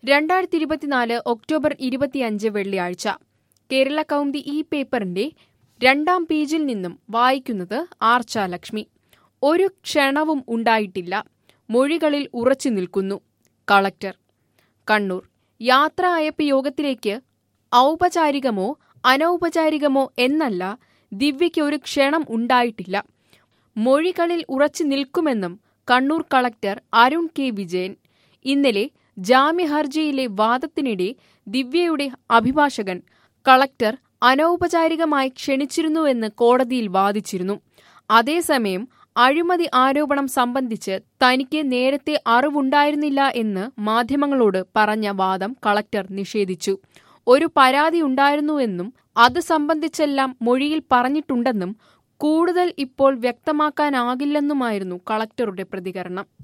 രണ്ടായിരത്തി ഇരുപത്തിനാല് ഒക്ടോബർ ഇരുപത്തിയഞ്ച് വെള്ളിയാഴ്ച കേരള കൗമുദി ഈ പേപ്പറിന്റെ രണ്ടാം പേജിൽ നിന്നും വായിക്കുന്നത് ആർച്ച ലക്ഷ്മി ഒരു ക്ഷണവും ഉണ്ടായിട്ടില്ല മൊഴികളിൽ ഉറച്ചു നിൽക്കുന്നു കളക്ടർ കണ്ണൂർ യാത്ര അയപ്പ് യോഗത്തിലേക്ക് ഔപചാരികമോ അനൗപചാരികമോ എന്നല്ല ദിവ്യയ്ക്ക് ഒരു ക്ഷണം ഉണ്ടായിട്ടില്ല മൊഴികളിൽ ഉറച്ചു നിൽക്കുമെന്നും കണ്ണൂർ കളക്ടർ അരുൺ കെ വിജയൻ ഇന്നലെ ജാമ്യഹർജിയിലെ വാദത്തിനിടെ ദിവ്യയുടെ അഭിഭാഷകൻ കളക്ടർ അനൗപചാരികമായി ക്ഷണിച്ചിരുന്നുവെന്ന് കോടതിയിൽ വാദിച്ചിരുന്നു അതേസമയം അഴിമതി ആരോപണം സംബന്ധിച്ച് തനിക്ക് നേരത്തെ അറിവുണ്ടായിരുന്നില്ല എന്ന് മാധ്യമങ്ങളോട് പറഞ്ഞ വാദം കളക്ടർ നിഷേധിച്ചു ഒരു പരാതി ഉണ്ടായിരുന്നുവെന്നും അത് സംബന്ധിച്ചെല്ലാം മൊഴിയിൽ പറഞ്ഞിട്ടുണ്ടെന്നും കൂടുതൽ ഇപ്പോൾ വ്യക്തമാക്കാനാകില്ലെന്നുമായിരുന്നു കളക്ടറുടെ പ്രതികരണം